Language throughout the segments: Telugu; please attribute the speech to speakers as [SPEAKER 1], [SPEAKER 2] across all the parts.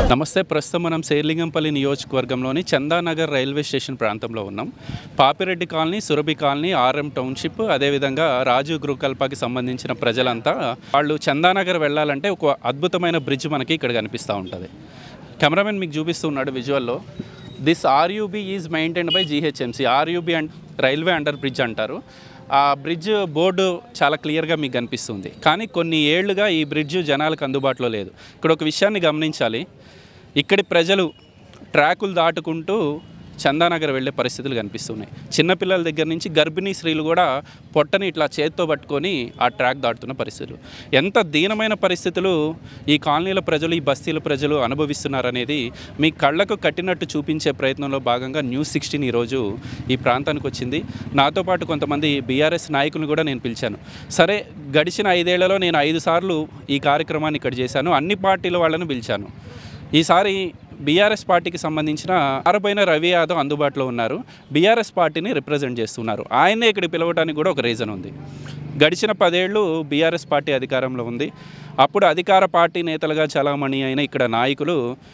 [SPEAKER 1] నమస్తే ప్రస్తుతం మనం శేర్లింగంపల్లి నియోజకవర్గంలోని చందానగర్ రైల్వే స్టేషన్ ప్రాంతంలో ఉన్నాం Papireddy colony Surabhi colony RM township అదేవిధంగా రాజీవ్ గృహకల్పకి సంబంధించిన ప్రజలంతా వాళ్ళు చందానగర్ వెళ్ళాలంటే ఒక అద్భుతమైన బ్రిడ్జ్ మనకి ఇక్కడ కనిపిస్తూ ఉంటుంది కెమెరామెన్ మీకు చూపిస్తున్నాడు విజువల్లో this RUB is maintained by GHMC RUB and railway under bridge అంటారు ఆ బ్రిడ్జ్ బోర్డు చాలా క్లియర్గా మీకు కనిపిస్తుంది కానీ కొన్ని ఏళ్లుగా ఈ బ్రిడ్జ్ జనాలకు అందుబాటులో లేదు ఇక్కడ ఒక విషయాన్ని గమనించాలి ఇక్కడి ప్రజలు ట్రాకులు దాటుకుంటూ చందానగర్ వెళ్ళే పరిస్థితులు కనిపిస్తున్నాయి చిన్నపిల్లల దగ్గర నుంచి గర్భిణీ స్త్రీలు కూడా పొట్టని ఇట్లా చేత్తో పట్టుకొని ఆ ట్రాక్ దాటుతున్న పరిస్థితులు ఎంత దీనమైన పరిస్థితులు ఈ కాలనీల ప్రజలు ఈ బస్తీల ప్రజలు అనుభవిస్తున్నారనేది మీ కళ్ళకు కట్టినట్టు చూపించే ప్రయత్నంలో భాగంగా న్యూస్ సిక్స్టీన్ ఈరోజు ఈ ప్రాంతానికి వచ్చింది నాతో పాటు కొంతమంది బీఆర్ఎస్ నాయకులను కూడా నేను పిలిచాను సరే గడిచిన ఐదేళ్లలో నేను ఐదు సార్లు ఈ కార్యక్రమాన్ని ఇక్కడ చేశాను అన్ని పార్టీల వాళ్ళను పిలిచాను ఈసారి బీఆర్ఎస్ పార్టీకి సంబంధించిన ఆరపైన రవి యాదవ్ అందుబాటులో ఉన్నారు బీఆర్ఎస్ పార్టీని రిప్రజెంట్ చేస్తున్నారు ఆయన్నే ఇక్కడ పిలవడానికి కూడా ఒక రీజన్ ఉంది గడిచిన పదేళ్ళు బీఆర్ఎస్ పార్టీ అధికారంలో ఉంది అప్పుడు అధికార పార్టీ నేతలుగా చలామణి అయిన ఇక్కడ నాయకులు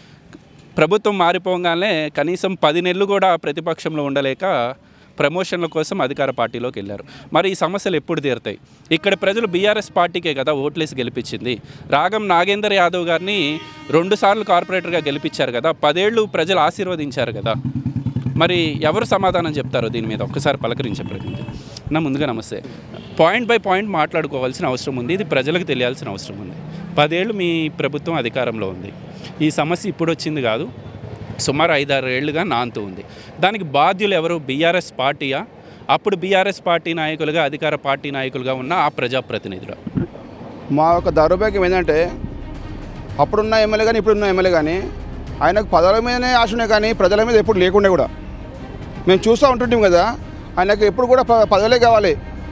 [SPEAKER 1] ప్రభుత్వం మారిపోగానే కనీసం పది నెలలు కూడా ప్రతిపక్షంలో ఉండలేక ప్రమోషన్ల కోసం అధికార పార్టీలోకి వెళ్ళారు మరి ఈ సమస్యలు ఎప్పుడు తీరుతాయి ఇక్కడ ప్రజలు బీఆర్ఎస్ పార్టీకే కదా ఓట్లేసి గెలిపించింది రాగం నాగేందర్ యాదవ్ గారిని రెండుసార్లు కార్పొరేటర్గా గెలిపించారు కదా పదేళ్ళు ప్రజలు ఆశీర్వదించారు కదా మరి ఎవరు సమాధానం చెప్తారో దీని మీద ఒక్కసారి పలకరించే ప్రయత్నం నా ముందుగా నమస్తే పాయింట్ బై పాయింట్ మాట్లాడుకోవాల్సిన అవసరం ఉంది ఇది ప్రజలకు తెలియాల్సిన అవసరం ఉంది పదేళ్ళు మీ ప్రభుత్వం అధికారంలో ఉంది ఈ సమస్య ఇప్పుడు వచ్చింది కాదు సుమారు ఐదారు ఏళ్లుగా నాంతూ ఉంది దానికి బాధ్యులు ఎవరు బీఆర్ఎస్ పార్టీయా అప్పుడు బీఆర్ఎస్ పార్టీ నాయకులుగా అధికార పార్టీ నాయకులుగా ఉన్న ఆ ప్రజాప్రతినిధులు
[SPEAKER 2] మా యొక్క దౌర్భాగ్యం ఏంటంటే అప్పుడున్న ఎమ్మెల్యే కానీ ఇప్పుడున్న ఎమ్మెల్యే కానీ ఆయనకు పదవుల మీదనే ఆశనే కానీ ప్రజల మీద ఎప్పుడు లేకుండే కూడా మేము చూస్తూ ఉంటుంటాం కదా ఆయనకు ఎప్పుడు కూడా ప- పదవులే కావాలి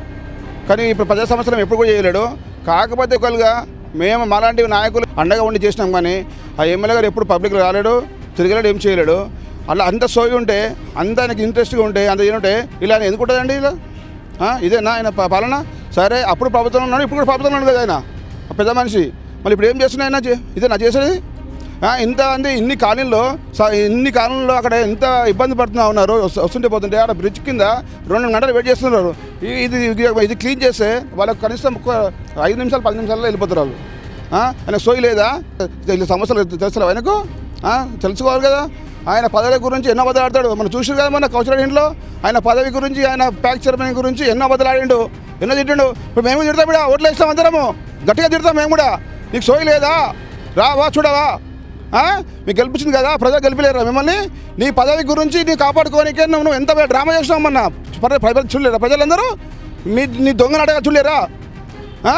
[SPEAKER 2] కానీ ఇప్పుడు ప్రజా సమస్యలు ఎప్పుడు కూడా చేయలేడు కాకపోతే ఒకవేళగా మేము మాలాంటి నాయకులు అండగా ఉండి చేసినాం కానీ ఆ ఎమ్మెల్యే గారు ఎప్పుడు పబ్లిక్లో రాలేడు తిరగలేడు ఏం చేయలేడు అలా అంత సోయి ఉంటే అంత ఆయనకి ఇంట్రెస్ట్గా ఉంటే అంత ఏంటంటే ఇలా ఆయన ఎందుకు ఉంటుందండి ఇలా ఆ, ఇదేనా ఆయన ప- పాలన సరే అప్పుడు ప్రభుత్వం ఉన్నాడు ఇప్పుడు కూడా ప్రభుత్వం ఉన్నాడు కదా ఆయన ఆ పెద్ద మనిషి మళ్ళీ ఇప్పుడు ఏం చేస్తున్నాయి ఆయన చే- ఇదే నా చేసేది ఆ, ఇంత మంది ఇన్ని కాలనీల్లో స- ఇన్ని కాలనీల్లో అక్కడ ఎంత ఇబ్బంది పడుతున్నా ఉన్నారు వస్తు- వస్తుంటే పోతుంటే అక్కడ బ్రిడ్జ్ కింద రెండు గంటలు వెయిట్ చేస్తున్నారు ఈ- ఇది ఇది ఇది క్లీన్ చేస్తే వాళ్ళకి కనీసం ఒక ఐదు నిమిషాలు పది నిమిషాల్లో వెళ్ళిపోతారు వాళ్ళు ఆ, ఆయన సోయి లేదా ఇలా సమస్యలు తెలుసు ఆయనకు ఆ, తెలుసుకోవాలి కదా ఆయన పదవి గురించి ఎన్నో బదలాడతాడు మనం చూసారు కదా మన కౌశల ఇంట్లో ఆయన పదవి గురించి ఆయన ప్యాక్ చైర్మన్ గురించి ఎన్నో బదలాడిండు ఎన్నో తిట్టిండు ఇప్పుడు మేము తిడతాం కూడా ఓట్లు వేస్తాం అందరము గట్టిగా తిడతాం మేము కూడా నీకు సోయి లేదా రావా చూడవా ఆ? మీకు గెలిపించింది కదా ప్రజలు గెలిపలేరా మిమ్మల్ని నీ పదవి గురించి నీ కాపాడుకోనికే నువ్వు నువ్వు ఎంత డ్రామా చేసినావు మొన్న ప్ర- ప్రజలు చూడలేరా ప్రజలందరూ మీ నీ దొంగ నాటగా చూడలేరా ఆ?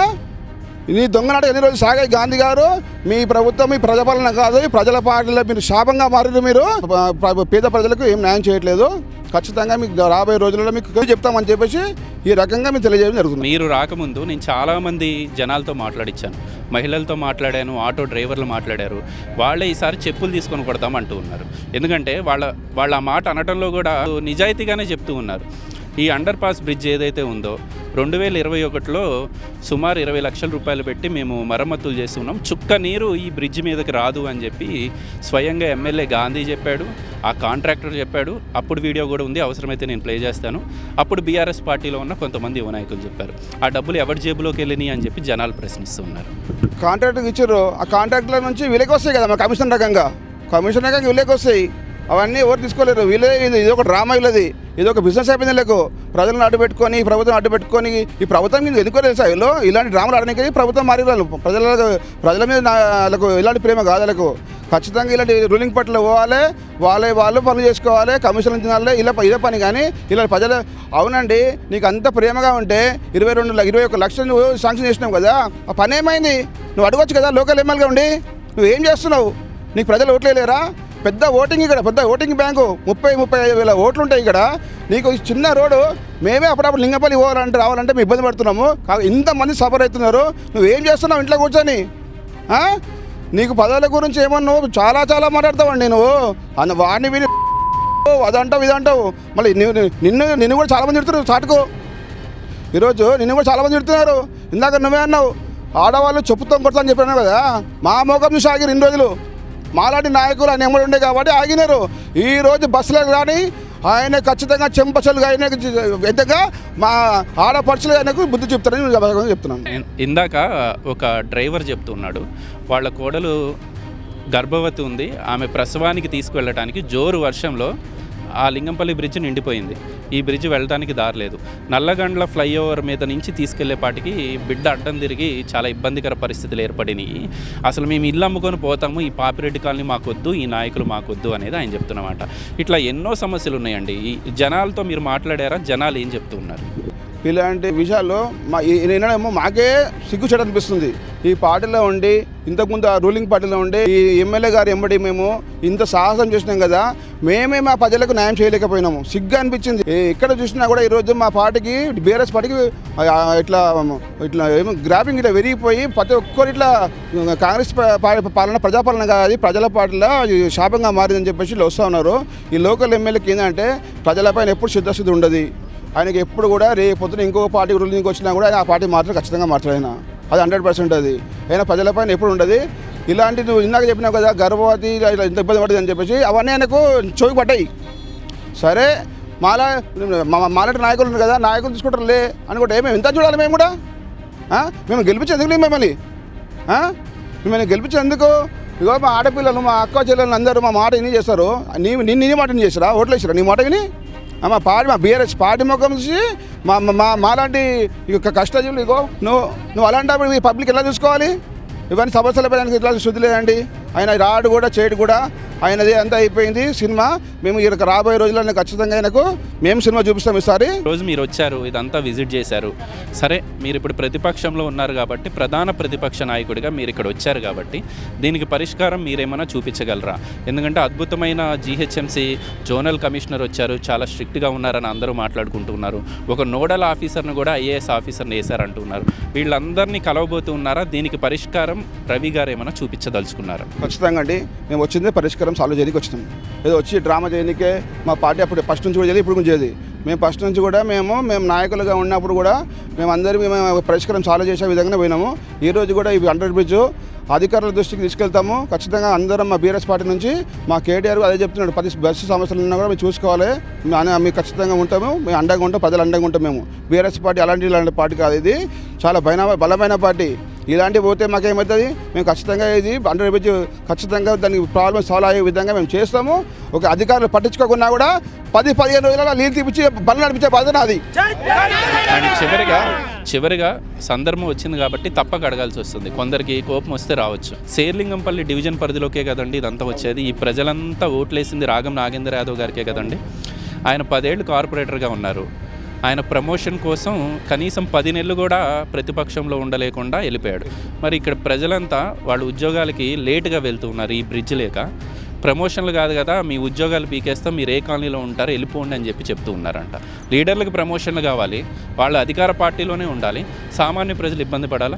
[SPEAKER 2] నీ దొంగ నాటకం ఎన్ని రోజులు సాగాయి గాంధీ గారు మీ ప్రభుత్వం మీ ప్రజాపాలన కాదు ఈ ప్రజల పార్టీలో మీరు శాపంగా మారారు మీరు ప- ప- పేద ప్రజలకు ఏం న్యాయం చేయట్లేదు ఖచ్చితంగా మీకు రాబోయే రోజులలో మీకు చెప్తామని చెప్పేసి ఈ రకంగా మీకు తెలియజేయడం జరుగుతుంది
[SPEAKER 1] మీరు రాకముందు నేను చాలామంది జనాలతో మాట్లాడించాను మహిళలతో మాట్లాడాను ఆటో డ్రైవర్లు మాట్లాడారు వాళ్ళే ఈసారి చెప్పులు తీసుకొని కొడతాం అంటూ ఉన్నారు ఎందుకంటే వాళ్ళ వాళ్ళ ఆ మాట అనటంలో కూడా నిజాయితీగానే చెప్తూ ఉన్నారు ఈ అండర్ పాస్ బ్రిడ్జ్ ఏదైతే ఉందో రెండు వేల ఇరవై ఒకటిలో సుమారు ఇరవై లక్షల రూపాయలు పెట్టి మేము మరమ్మతులు చేస్తున్నాం చుక్క నీరు ఈ బ్రిడ్జ్ మీదకి రాదు అని చెప్పి స్వయంగా ఎమ్మెల్యే గాంధీ చెప్పాడు ఆ కాంట్రాక్టర్ చెప్పాడు అప్పుడు వీడియో కూడా ఉంది అవసరమైతే నేను ప్లే చేస్తాను అప్పుడు బీఆర్ఎస్ పార్టీలో ఉన్న కొంతమంది యువ నాయకులు చెప్పారు ఆ డబ్బులు ఎవరి జేబులోకి వెళ్ళినాయి అని చెప్పి జనాలు ప్రశ్నిస్తున్నారు
[SPEAKER 2] కాంట్రాక్ట్ ఇచ్చారు ఆ కాంట్రాక్ట్ల నుంచి వీళ్ళకి వస్తాయి కదా మా కమిషన్ రకంగా కమిషన్ రకంగా వీళ్ళకి వస్తాయి అవన్నీ ఎవరు తీసుకోలేరు వీళ్ళే ఇది ఇది ఒక డ్రామా వీళ్ళది ఇది ఒక బిజినెస్ అయిపోయింది వీళ్ళకు ప్రజలను అడ్డు పెట్టుకొని ఈ ప్రభుత్వం అడ్డు పెట్టుకొని ఈ ప్రభుత్వం మీద ఎందుకో తెలుసా వీళ్ళు ఇలాంటి డ్రామాలు ఆడడానికి ప్రభుత్వం మారి వాళ్ళు ప్రజల ప్రజల మీద నా- వాళ్ళకు ఇలాంటి ప్రేమ కాదు వాళ్ళకు ఖచ్చితంగా ఇలాంటి రూలింగ్ పట్ల పోవాలి వాళ్ళే వాళ్ళు పనులు చేసుకోవాలి కమిషన్ తినాలి ఇలా ఇదే పని కానీ ఇలా ప్రజలు అవునండి నీకు అంత ప్రేమగా ఉంటే ఇరవై రెండు ల- ఇరవై ఒక లక్షలు నువ్వు శాంక్షన్ చేసినావు కదా ఆ పని ఏమైంది నువ్వు అడగొచ్చు కదా లోకల్ ఎమ్మెల్యేగా ఉండి నువ్వు ఏం చేస్తున్నావు నీకు ప్రజలు ఓట్లేలేరా పెద్ద ఓటింగ్ ఇక్కడ పెద్ద ఓటింగ్ బ్యాంకు ముప్పై ముప్పై ఐదు వేల ఓట్లు ఉంటాయి ఇక్కడ నీకు ఈ చిన్న రోడ్డు మేమే అప్పుడప్పుడు లింగపల్లి పోవాలంటే రావాలంటే మేము ఇబ్బంది పడుతున్నాము కా- ఇంతమంది సఫర్ అవుతున్నారు నువ్వు ఏం చేస్తున్నావు ఇంట్లో కూర్చొని ఆ? నీకు పదవుల గురించి ఏమో నువ్వు చాలా చాలా మాట్లాడతావండి నువ్వు అన్న వాడిని విని అదంటావు ఇదంటావు మళ్ళీ నువ్వు నిన్ను నిన్ను కూడా చాలామంది తిడుతున్నారు చాటుకు ఈరోజు నిన్ను కూడా చాలామంది తిడుతున్నారు ఇందాక నువ్వే అన్నావు ఆడవాళ్ళు చెప్పుతో కొడతా అని చెప్పాను కదా మా మోకం చూసి ఆగిరు ఇన్ని రోజులు మాలాంటి నాయకులు ఆయన ఎమ్మడి ఉండే కాబట్టి ఆగినారు ఈ రోజు బస్సులకు కానీ ఆయన ఖచ్చితంగా చెంపచలుగా ఆయన విధంగా మా ఆడపడుచులు ఆయనకు బుద్ధి చెప్తారని నేను చెప్తున్నాను
[SPEAKER 1] ఇన్- ఇందాక ఒక డ్రైవర్ చెప్తున్నాడు వాళ్ళ కోడలు గర్భవతి ఉంది ఆమె ప్రసవానికి తీసుకువెళ్ళడానికి జోరు వర్షంలో ఆ లింగంపల్లి బ్రిడ్జ్ నిండిపోయింది ఈ బ్రిడ్జ్ వెళ్ళడానికి దారి లేదు నల్లగండ్ల ఫ్లైఓవర్ మీద నుంచి తీసుకెళ్లేపాటికి బిడ్డ అడ్డం తిరిగి చాలా ఇబ్బందికర పరిస్థితులు ఏర్పడినాయి అసలు మేము ఇల్లు అమ్ముకొని పోతాము ఈ పాపిరెడ్డి కాలనీ మాకొద్దు ఈ నాయకులు మాకొద్దు అనేది ఆయన చెప్తున్నమాట ఇట్లా ఎన్నో సమస్యలు ఉన్నాయండి ఈ జనాలతో మీరు మాట్లాడారా జనాలు ఏం చెప్తూ ఉన్నారు
[SPEAKER 2] ఇలాంటి విషయాల్లో మా ఈ- నేనేమో మాకే సిగ్గుచెడు అనిపిస్తుంది ఈ పార్టీలో ఉండి ఇంతకుముందు ఆ రూలింగ్ పార్టీలో ఉండి ఈ ఎమ్మెల్యే గారు ఎంబడి మేము ఇంత సాహసం చేసినాం కదా మేమే మా ప్రజలకు న్యాయం చేయలేకపోయినాము సిగ్గు అనిపించింది ఏ- ఎక్కడ చూసినా కూడా ఈరోజు మా పార్టీకి బీఆర్ఎస్ పార్టీకి ఆ, ఇట్లా ఇట్లా ఏమో గ్రాఫింగ్ ఇట్లా విరిగిపోయి ప్రతి ఒక్కరు ఇట్లా కాంగ్రెస్ పా- పా- పాలన ప్రజాపాలన కాదు ప్రజల పార్టీలో ఇది శాపంగా మారిందని చెప్పేసి వీళ్ళు వస్తూ ఉన్నారు ఈ లోకల్ ఎమ్మెల్యేకి ఏంటంటే ప్రజలపైన ఎప్పుడు సిద్ధశుద్ధి ఉండదు ఆయనకి ఎప్పుడు కూడా రేపు పొద్దున ఇంకో పార్టీ రూలింగ్కి వచ్చినా కూడా ఆయన ఆ పార్టీ మాత్రం ఖచ్చితంగా మాట్లాడిన అది హండ్రెడ్ పర్సెంట్ అది అయినా ప్రజలపైన ఎప్పుడు ఉండదు ఇలాంటి నువ్వు ఇందాక చెప్పినావు కదా గర్భవతి ఇలా ఇలా ఇంత ఇబ్బంది పడుతుంది అని చెప్పేసి అవన్నీ ఆయనకు చోకి పడ్డాయి సరే మాలా మా- మాలాంటి నాయకులు ఉన్నారు కదా నాయకులు తీసుకుంటారు లే అనుకుంటే మేము ఎంత చూడాలి మేము కూడా ఆ? మేము గెలిపించేందుకు లేము మిమ్మల్ని ఆ? మిమ్మల్ని గెలిపించేందుకు ఇగో మా ఆడపిల్లలు మా అక్క చెల్లెలు అందరూ మా మాట విని చేస్తారు నీ నిన్ను నీ మాట విని చేస్తారా ఓట్లు వేసారా నీ మాట విని ఆ, మా పార్టీ మా బీఆర్ఎస్ పార్టీ ముఖం చూసి మా మా- మా మాలాంటి ఇక కష్టజీవులు ఇగో నువ్వు నువ్వు అలాంటప్పుడు మీ పబ్లిక్ ఎలా చూసుకోవాలి ఇవన్నీ సమస్యలపై ఆయనకి ఇట్లా శుద్ధి లేదండి ఆయన రాడు కూడా చేయడు కూడా ఆయనది అంతా అయిపోయింది సినిమా మేము ఈ యొక్క రాబోయే రోజుల్లో ఖచ్చితంగా ఆయనకు మేము సినిమా చూపిస్తాం ఈసారి
[SPEAKER 1] రోజు మీరు వచ్చారు ఇదంతా విజిట్ చేశారు సరే మీరు ఇప్పుడు ప్రతిపక్షంలో ఉన్నారు కాబట్టి ప్రధాన ప్రతిపక్ష నాయకుడిగా మీరు ఇక్కడ వచ్చారు కాబట్టి దీనికి పరిష్కారం మీరేమైనా చూపించగలరా ఎందుకంటే అద్భుతమైన జీహెచ్ఎంసీ జోనల్ కమిషనర్ వచ్చారు చాలా స్ట్రిక్ట్గా ఉన్నారని అందరూ మాట్లాడుకుంటున్నారు ఒక నోడల్ ఆఫీసర్ను కూడా ఐఏఎస్ ఆఫీసర్ని వేశారంటున్నారు వీళ్ళందరినీ కలవబోతూ ఉన్నారా దీనికి పరిష్కారం రవి గారు ఏమైనా చూపించదలుచుకున్నారా
[SPEAKER 2] ఖచ్చితంగా అండి మేము వచ్చిందే పరిష్కారం సాల్వ్ చేయడానికి వచ్చినాం ఏదో వచ్చి డ్రామా చేయడానికే మా పార్టీ అప్పుడు ఫస్ట్ నుంచి కూడా చేయదు ఇప్పుడు కూడా చేయదు మేము ఫస్ట్ నుంచి కూడా మేము మేము నాయకులుగా ఉన్నప్పుడు కూడా మేము అందరూ మేము పరిష్కారం సాల్వ్ చేసే విధంగానే పోయినాము ఈ రోజు కూడా ఈ అండర్ బ్రిడ్జ్ అధికారుల దృష్టికి తీసుకెళ్తాము ఖచ్చితంగా అందరం మా బీఆర్ఎస్ పార్టీ నుంచి మా కేటీఆర్ అదే చెప్తున్నాడు పది బస్సు సమస్యలు ఉన్నా కూడా మేము చూసుకోవాలి మేము అనే- మేము ఖచ్చితంగా ఉంటాము మేము అండగా ఉంటాం ప్రజలు అండగా ఉంటాం మేము బీఆర్ఎస్ పార్టీ అలాంటి ఇలాంటి పార్టీ కాదు ఇది చాలా బలమైన బలమైన పార్టీ ఇలాంటివి పోతే మాకేమవుతుంది మేము ఖచ్చితంగా ఇది అండర్ బ్రిడ్జ్ ఖచ్చితంగా దానికి ప్రాబ్లమ్ సాల్వ్ అయ్యే విధంగా మేము చేస్తాము ఒక అధికారులు పట్టించుకోకుండా కూడా పది పదిహేను రోజులలో నీళ్ళు తీపిచ్చి బలం నడిపించే బాధ్యత నాది
[SPEAKER 1] అండ్ చివరిగా చివరిగా సందర్భం వచ్చింది కాబట్టి తప్పక అడగాల్సి వస్తుంది కొందరికి కోపం వస్తే రావచ్చు శేర్లింగంపల్లి డివిజన్ పరిధిలోకే కదండి ఇదంతా వచ్చేది ఈ ప్రజలంతా ఓట్లేసింది రాగం నాగేంద్ర యాదవ్ గారికే కదండి ఆయన పదేళ్ళు కార్పొరేటర్గా ఉన్నారు ఆయన ప్రమోషన్ కోసం కనీసం పది నెలలు కూడా ప్రతిపక్షంలో ఉండలేకుండా వెళ్ళిపోయాడు మరి ఇక్కడ ప్రజలంతా వాళ్ళ ఉద్యోగాలకి లేటుగా వెళ్తూ ఉన్నారు ఈ బ్రిడ్జ్ లేక ప్రమోషన్లు కాదు కదా మీ ఉద్యోగాలు పీకేస్తాం మీరు ఏ కాలనీలో ఉంటారో వెళ్ళిపోండి అని చెప్పి చెప్తూ ఉన్నారంట లీడర్లకు ప్రమోషన్లు కావాలి వాళ్ళు అధికార పార్టీలోనే ఉండాలి సామాన్య ప్రజలు ఇబ్బంది పడాలా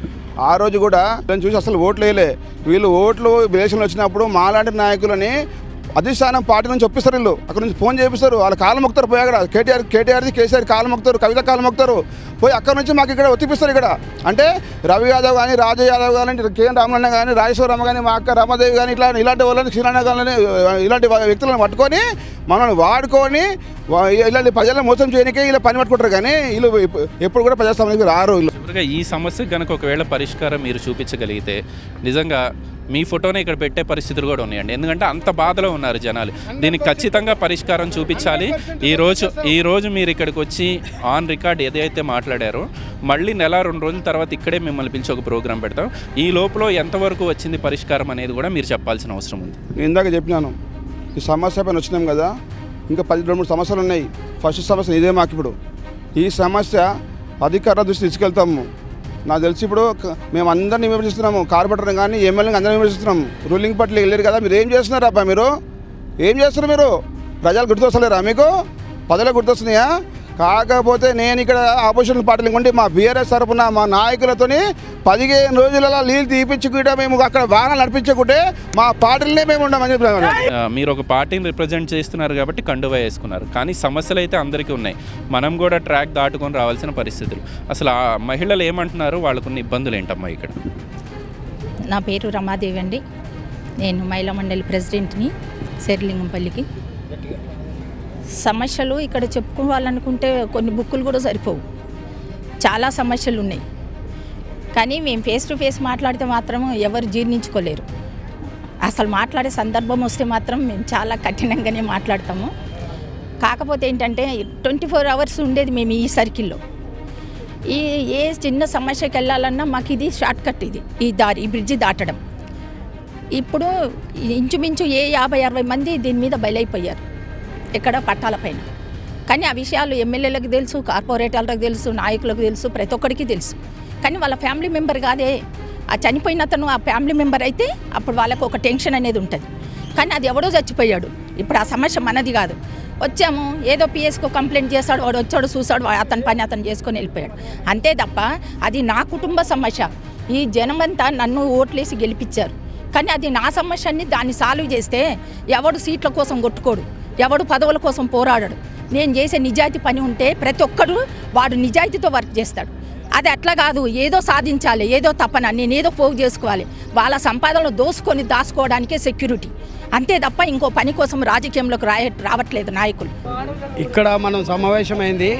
[SPEAKER 2] ఆ రోజు కూడా నేను చూసి అసలు ఓట్లు వేయలే వీళ్ళు ఓట్లు దేశంలో వచ్చినప్పుడు మాలాంటి నాయకులని అధిష్టానం పార్టీ నుంచి ఒప్పిస్తారు వీళ్ళు అక్కడ నుంచి ఫోన్ చేపిస్తారు వాళ్ళ కాలం మొక్తారు పోయి అక్కడ కేటీఆర్ కేటీఆర్ది కేసీఆర్ కాలం మొక్తారు కవిత కాలం మొక్తారు పోయి అక్కడ నుంచి మాకు ఇక్కడ ఒత్తిపిస్తారు ఇక్కడ అంటే రవి యాదవ్ కానీ రాజు యాదవ్ కానీ కేఎన్ రామలన్న కానీ రాజేశ్వరరామ కానీ మా అక్క రమాదేవి కానీ ఇట్లా ఇలాంటి వాళ్ళని శ్రీనారాయణ కానీ ఇలాంటి వ్యక్తులను పట్టుకొని మనల్ని వాడుకొని వా- ఇలాంటి ప్రజలను మోసం చేయడానికే ఇలా పని పట్టుకుంటారు కానీ వీళ్ళు ఎప్పు- ఎప్పుడు కూడా ప్రజాస్వామ్యానికి రారు వీళ్ళు
[SPEAKER 1] చివరిగా ఈ సమస్యకు కనుక ఒకవేళ పరిష్కారం మీరు చూపించగలిగితే నిజంగా మీ ఫోటోనే ఇక్కడ పెట్టే పరిస్థితులు కూడా ఉన్నాయండి ఎందుకంటే అంత బాధలో ఉన్నారు జనాలు దీనికి ఖచ్చితంగా పరిష్కారం చూపించాలి ఈ రోజు ఈ రోజు మీరు ఇక్కడికి వచ్చి ఆన్ రికార్డ్ ఏదైతే మాట్లాడారో మళ్ళీ నెల రెండు రోజుల తర్వాత ఇక్కడే మిమ్మల్ని పిలిచి ఒక ప్రోగ్రాం పెడతాం ఈ లోపల ఎంతవరకు వచ్చింది పరిష్కారం అనేది కూడా మీరు చెప్పాల్సిన అవసరం ఉంది
[SPEAKER 2] నేను ఇందాక చెప్పినాను ఈ సమస్య పైన వచ్చినాం కదా ఇంకా పది రెండు మూడు సమస్యలు ఉన్నాయి ఫస్ట్ సమస్య ఇదే మాకు ఇప్పుడు ఈ సమస్య అధికారుల దృష్టి తీసుకెళ్తాము నాకు తెలిసి ఇప్పుడు క- మేము అందరిని విమర్శిస్తున్నాము కార్పొరేటర్ కానీ ఎమ్మెల్యేని అందరిని విమర్శిస్తున్నాము రూలింగ్ పార్టీలు వెళ్ళారు కదా మీరు ఏం చేస్తున్నారు అబ్బా మీరు ఏం చేస్తున్నారు మీరు ప్రజలు గుర్తొస్తలేరా మీకు పదవులు గుర్తొస్తున్నాయా కాకపోతే నేను ఇక్కడ ఆపోజిషన్ పార్టీలు ఉండి మా బీఆర్ఎస్ తరపున మా నాయకులతోని పదిహేను రోజులలో నీళ్ళు తీపించుకుంటే మేము అక్కడ వాహనాలు నడిపించకుంటే మా పార్టీలనే మేము ఉండమని చెప్పినాను
[SPEAKER 1] ఆ, మీరు ఒక పార్టీని రిప్రజెంట్ చేస్తున్నారు కాబట్టి కండువా వేసుకున్నారు కానీ సమస్యలు అయితే అందరికీ ఉన్నాయి మనం కూడా ట్రాక్ దాటుకొని రావాల్సిన పరిస్థితులు అసలు ఆ మహిళలు ఏమంటున్నారు వాళ్ళకున్న ఇబ్బందులు ఏంటమ్మా ఇక్కడ
[SPEAKER 3] నా పేరు రమాదేవి అండి నేను మహిళా మండలి ప్రెసిడెంట్ని శేర్లింగంపల్లికి సమస్యలు ఇక్కడ చెప్పుకోవాలనుకుంటే కొన్ని బుక్కులు కూడా సరిపోవు చాలా సమస్యలు ఉన్నాయి కానీ మేము ఫేస్ టు ఫేస్ మాట్లాడితే మాత్రం ఎవరు జీర్ణించుకోలేరు అసలు మాట్లాడే సందర్భం వస్తే మాత్రం మేము చాలా కఠినంగానే మాట్లాడతాము కాకపోతే ఏంటంటే ట్వంటీ ఫోర్ అవర్స్ ఉండేది మేము ఈ సర్కిల్లో ఈ ఏ చిన్న సమస్యకి వెళ్ళాలన్నా మాకు ఇది షార్ట్ కట్ ఇది ఈ దారి ఈ బ్రిడ్జి దాటడం ఇప్పుడు ఇంచుమించు ఏ యాభై అరవై మంది దీని మీద బయలైపోయారు ఇక్కడ పట్టాలపైన కానీ ఆ విషయాలు ఎమ్మెల్యేలకు తెలుసు కార్పొరేటర్లకు తెలుసు నాయకులకు తెలుసు ప్రతి ఒక్కరికి తెలుసు కానీ వాళ్ళ ఫ్యామిలీ మెంబర్ కాదే ఆ చనిపోయిన అతను ఆ ఫ్యామిలీ మెంబర్ అయితే అప్పుడు వాళ్ళకు ఒక టెన్షన్ అనేది ఉంటుంది కానీ అది ఎవడో చచ్చిపోయాడు ఇప్పుడు ఆ సమస్య మనది కాదు వచ్చాము ఏదో పిఎస్కో కంప్లైంట్ చేస్తాడు వాడు వచ్చాడు చూసాడు వా- అతని పని అతను చేసుకొని వెళ్ళిపోయాడు అంతే తప్ప అది నా కుటుంబ సమస్య ఈ జనమంతా నన్ను ఓట్లేసి గెలిపించారు కానీ అది నా సమస్యని దాన్ని సాల్వ్ చేస్తే ఎవడు సీట్ల కోసం కొట్టుకోడు ఎవడు పదవుల కోసం పోరాడడు నేను చేసే నిజాయితీ పని ఉంటే ప్రతి ఒక్కడు వాడు నిజాయితీతో వర్క్ చేస్తాడు అది అట్లా కాదు ఏదో సాధించాలి ఏదో తప్పన నేను ఏదో పోగు చేసుకోవాలి వాళ్ళ సంపాదనలు దోసుకొని దాచుకోవడానికే సెక్యూరిటీ అంతే తప్ప ఇంకో పని కోసం రాజకీయంలోకి రాయ రావట్లేదు నాయకులు
[SPEAKER 4] ఇక్కడ మనం సమావేశమైంది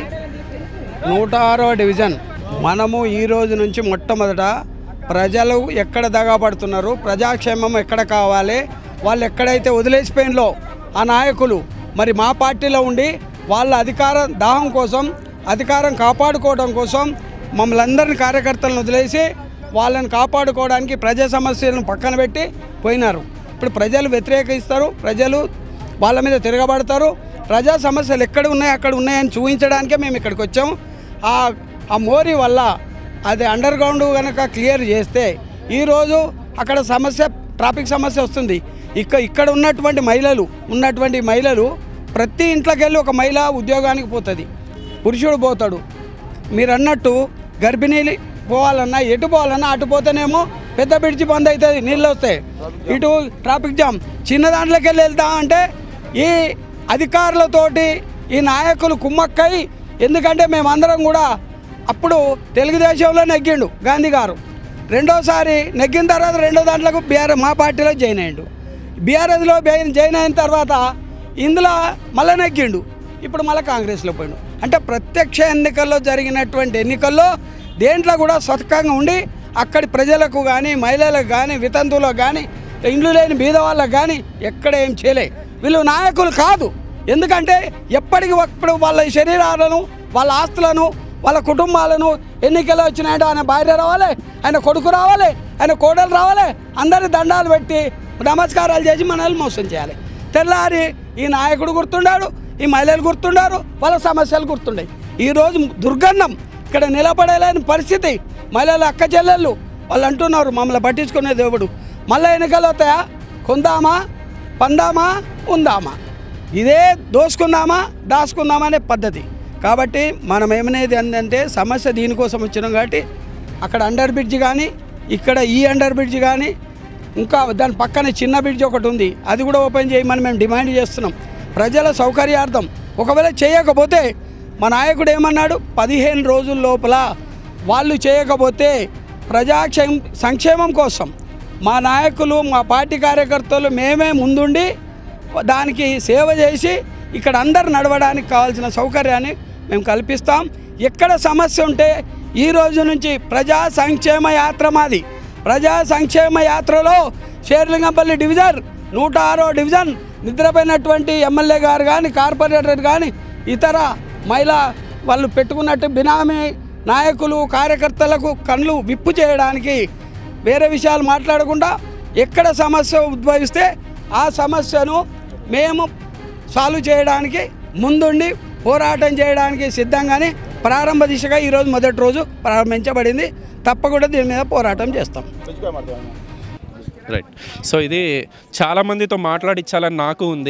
[SPEAKER 4] నూట ఆరో డివిజన్ మనము ఈ రోజు నుంచి మొట్టమొదట ప్రజలు ఎక్కడ దగాపడుతున్నారు ప్రజాక్షేమం ఎక్కడ కావాలి వాళ్ళు ఎక్కడైతే వదిలేసిపోయినలో ఆ నాయకులు మరి మా పార్టీలో ఉండి వాళ్ళ అధికార దాహం కోసం అధికారం కాపాడుకోవడం కోసం మమ్మల్ని అందరిని కార్యకర్తలను వదిలేసి వాళ్ళని కాపాడుకోవడానికి ప్రజా సమస్యలను పక్కన పెట్టి పోయినారు ఇప్పుడు ప్రజలు వ్యతిరేకిస్తారు ప్రజలు వాళ్ళ మీద తిరగబడతారు ప్రజా సమస్యలు ఎక్కడ ఉన్నాయి అక్కడ ఉన్నాయని చూపించడానికే మేము ఇక్కడికి వచ్చాము ఆ ఆ మోరీ వల్ల అది అండర్ గ్రౌండ్ కనుక క్లియర్ చేస్తే ఈరోజు అక్కడ సమస్య ట్రాఫిక్ సమస్య వస్తుంది ఇక్క ఇక్కడ ఉన్నటువంటి మహిళలు ఉన్నటువంటి మహిళలు ప్రతి ఇంట్లోకి వెళ్ళి ఒక మహిళ ఉద్యోగానికి పోతుంది పురుషుడు పోతాడు మీరు అన్నట్టు గర్భిణీలు పోవాలన్నా ఎటు పోవాలన్నా అటు పోతేనేమో పెద్ద బ్రిడ్జి బంద్ అవుతుంది నీళ్ళు వస్తాయి ఇటు ట్రాఫిక్ జామ్ చిన్న దాంట్లోకి వెళ్ళి వెళ్తా అంటే ఈ అధికారులతోటి ఈ నాయకులు కుమ్మక్కై ఎందుకంటే మేమందరం కూడా అప్పుడు తెలుగుదేశంలో నెగ్గిండు గాంధీ గారు రెండోసారి నెగ్గిన తర్వాత రెండో దాంట్లోకి బీఆర్ మా పార్టీలో జాయిన్ అయ్యిండు బీఆర్ఎస్లో జాయిన్ అయిన తర్వాత ఇందులో మళ్ళీ నెగ్గిండు ఇప్పుడు మళ్ళీ కాంగ్రెస్లో పోయిండు అంటే ప్రత్యక్ష ఎన్నికల్లో జరిగినటువంటి ఎన్నికల్లో దేంట్లో కూడా స్వతకంగా ఉండి అక్కడి ప్రజలకు కానీ మహిళలకు కానీ వితంతువులకు కానీ ఇండ్లు లేని బీద వాళ్ళకు కానీ ఎక్కడ ఏం చేయలే వీళ్ళు నాయకులు కాదు ఎందుకంటే ఎప్పటికి అప్పుడు వాళ్ళ శరీరాలను వాళ్ళ ఆస్తులను వాళ్ళ కుటుంబాలను ఎన్నికలు వచ్చినాయంటే ఆయన భార్య రావాలి ఆయన కొడుకు రావాలి ఆయన కోడలు రావాలి అందరి దండాలు పెట్టి నమస్కారాలు చేసి మనల్ని మోసం చేయాలి తెల్లారి ఈ నాయకుడు గుర్తుండాడు ఈ మహిళలు గుర్తుండారు వాళ్ళ సమస్యలు గుర్తుండాయి ఈరోజు దుర్గంధం ఇక్కడ నిలబడలేని పరిస్థితి మహిళలు అక్క చెల్లెళ్ళు వాళ్ళు అంటున్నారు మమ్మల్ని పట్టించుకునే దేవుడు మళ్ళీ ఎన్నికలు వస్తాయా కొందామా పందామా ఉందామా ఇదే దోసుకుందామా దాచుకుందామా అనే పద్ధతి కాబట్టి మనం ఏమనేది ఏంటంటే సమస్య దీనికోసం వచ్చినాం కాబట్టి అక్కడ అండర్ బ్రిడ్జ్ కానీ ఇక్కడ ఈ అండర్ బ్రిడ్జ్ కానీ ఇంకా దాని పక్కన చిన్న బ్రిడ్జ్ ఒకటి ఉంది అది కూడా ఓపెన్ చేయమని మేము డిమాండ్ చేస్తున్నాం ప్రజల సౌకర్యార్థం ఒకవేళ చేయకపోతే మా నాయకుడు ఏమన్నాడు పదిహేను రోజుల లోపల వాళ్ళు చేయకపోతే ప్రజాక్షేమ సంక్షేమం కోసం మా నాయకులు మా పార్టీ కార్యకర్తలు మేమే ముందుండి దానికి సేవ చేసి ఇక్కడ అందరు నడవడానికి కావాల్సిన సౌకర్యాన్ని మేము కల్పిస్తాం ఎక్కడ సమస్య ఉంటే ఈ రోజు నుంచి ప్రజా సంక్షేమ యాత్ర మాది ప్రజా సంక్షేమ యాత్రలో షేర్లింగంపల్లి డివిజన్ నూట ఆరో డివిజన్ నిద్రపోయినటువంటి ఎమ్మెల్యే గారు కానీ కార్పొరేటర్ కానీ ఇతర మహిళా వాళ్ళు పెట్టుకున్నట్టు బినామీ నాయకులు కార్యకర్తలకు కళ్ళు విప్పు చేయడానికి వేరే విషయాలు మాట్లాడకుండా ఎక్కడ సమస్య ఉద్భవిస్తే ఆ సమస్యను మేము సాల్వ్ చేయడానికి ముందుండి పోరాటం చేయడానికి సిద్ధంగానే ప్రారంభ దిశగా ఈరోజు మొదటి రోజు ప్రారంభించబడింది తప్పకుండా దీని మీద పోరాటం చేస్తాం
[SPEAKER 1] రైట్ సో ఇది చాలా మందితో మాట్లాడించాలని నాకు ఉంది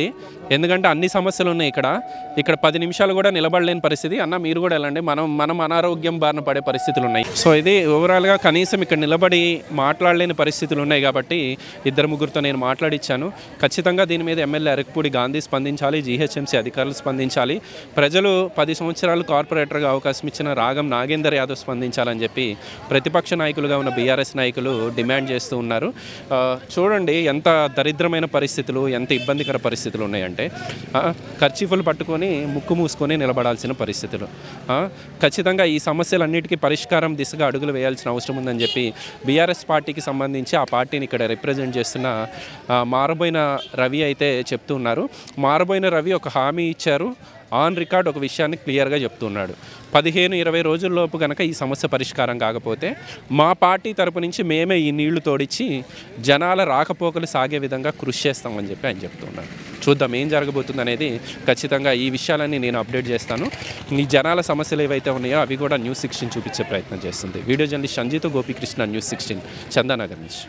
[SPEAKER 1] ఎందుకంటే అన్ని సమస్యలు ఉన్నాయి ఇక్కడ ఇక్కడ పది నిమిషాలు కూడా నిలబడలేని పరిస్థితి అన్న మీరు కూడా వెళ్ళండి మనం మనం అనారోగ్యం బారిన పడే పరిస్థితులు ఉన్నాయి సో ఇది ఓవరాల్గా కనీసం ఇక్కడ నిలబడి మాట్లాడలేని పరిస్థితులు ఉన్నాయి కాబట్టి ఇద్దరు ముగ్గురితో నేను మాట్లాడిచ్చాను ఖచ్చితంగా దీని మీద ఎమ్మెల్యే అరకపూడి గాంధీ స్పందించాలి జీహెచ్ఎంసీ అధికారులు స్పందించాలి ప్రజలు పది సంవత్సరాలు కార్పొరేటర్గా అవకాశం ఇచ్చిన రాగం నాగేందర్ యాదవ్ స్పందించాలని చెప్పి ప్రతిపక్ష నాయకులుగా ఉన్న బీఆర్ఎస్ నాయకులు డిమాండ్ చేస్తూ ఉన్నారు ఆ, చూడండి ఎంత దరిద్రమైన పరిస్థితులు ఎంత ఇబ్బందికర పరిస్థితులు ఉన్నాయంటే ఆ, కర్చీఫులు పట్టుకొని ముక్కు మూసుకొని నిలబడాల్సిన పరిస్థితులు ఆ, ఖచ్చితంగా ఈ సమస్యలన్నిటికీ పరిష్కారం దిశగా అడుగులు వేయాల్సిన అవసరం ఉందని చెప్పి బీఆర్ఎస్ పార్టీకి సంబంధించి ఆ పార్టీని ఇక్కడ రిప్రజెంట్ చేస్తున్న ఆ, మారబోయిన రవి అయితే చెప్తూ ఉన్నారు మారబోయిన రవి ఒక హామీ ఇచ్చారు ఆన్ రికార్డ్ ఒక విషయాన్ని క్లియర్గా చెప్తున్నాడు పదిహేను ఇరవై రోజుల్లోపు కనుక ఈ సమస్య పరిష్కారం కాకపోతే మా పార్టీ తరపు నుంచి మేమే ఈ నీళ్లు తోడిచ్చి జనాల రాకపోకలు సాగే విధంగా కృషి చేస్తామని చెప్పి ఆయన చెప్తున్నాడు చూద్దాం ఏం జరగబోతుంది అనేది ఖచ్చితంగా ఈ విషయాలన్నీ నేను అప్డేట్ చేస్తాను ఈ జనాల సమస్యలు ఏవైతే ఉన్నాయో అవి కూడా న్యూస్ సిక్స్టీన్ చూపించే ప్రయత్నం చేస్తుంది video journalist Sanjeetha Gopikrishna news sixteen Chandanagar నుంచి